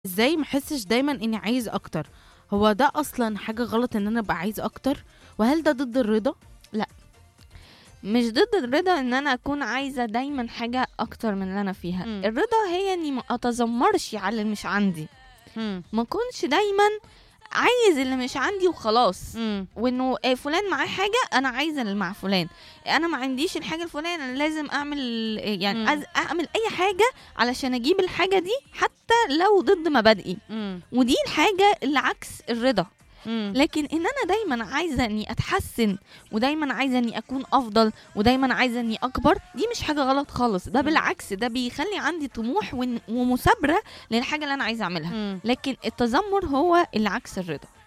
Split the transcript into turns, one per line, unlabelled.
ازاي ما احسش دايما اني عايز اكتر هو ده اصلا حاجه غلط ان انا ابقى عايز اكتر وهل ده ضد الرضا
مش ضد الرضا ان انا اكون عايزه دايما حاجه اكتر من اللي انا فيها
مم.
الرضا هي اني ما اتذمرش على اللي مش عندي
مم.
ما اكونش دايما عايز اللي مش عندي وخلاص
مم.
وانه آه، فلان معاه حاجه انا عايزه اللي مع فلان انا ما عنديش الحاجه الفلانيه انا لازم اعمل آه، يعني
مم.
أز- اعمل اي حاجه علشان اجيب الحاجه دي حتى لو ضد مبادئي
مم.
ودي الحاجه اللي عكس الرضا
مم.
لكن ان انا دايما عايزه اني اتحسن ودايما عايزه اني اكون افضل ودايما عايزه اني اكبر دي مش حاجه غلط خالص ده
مم.
بالعكس ده بيخلي عندي طموح ون- ومثابره للحاجه اللي انا عايزه اعملها
مم.
لكن التذمر هو اللي عكس الرضا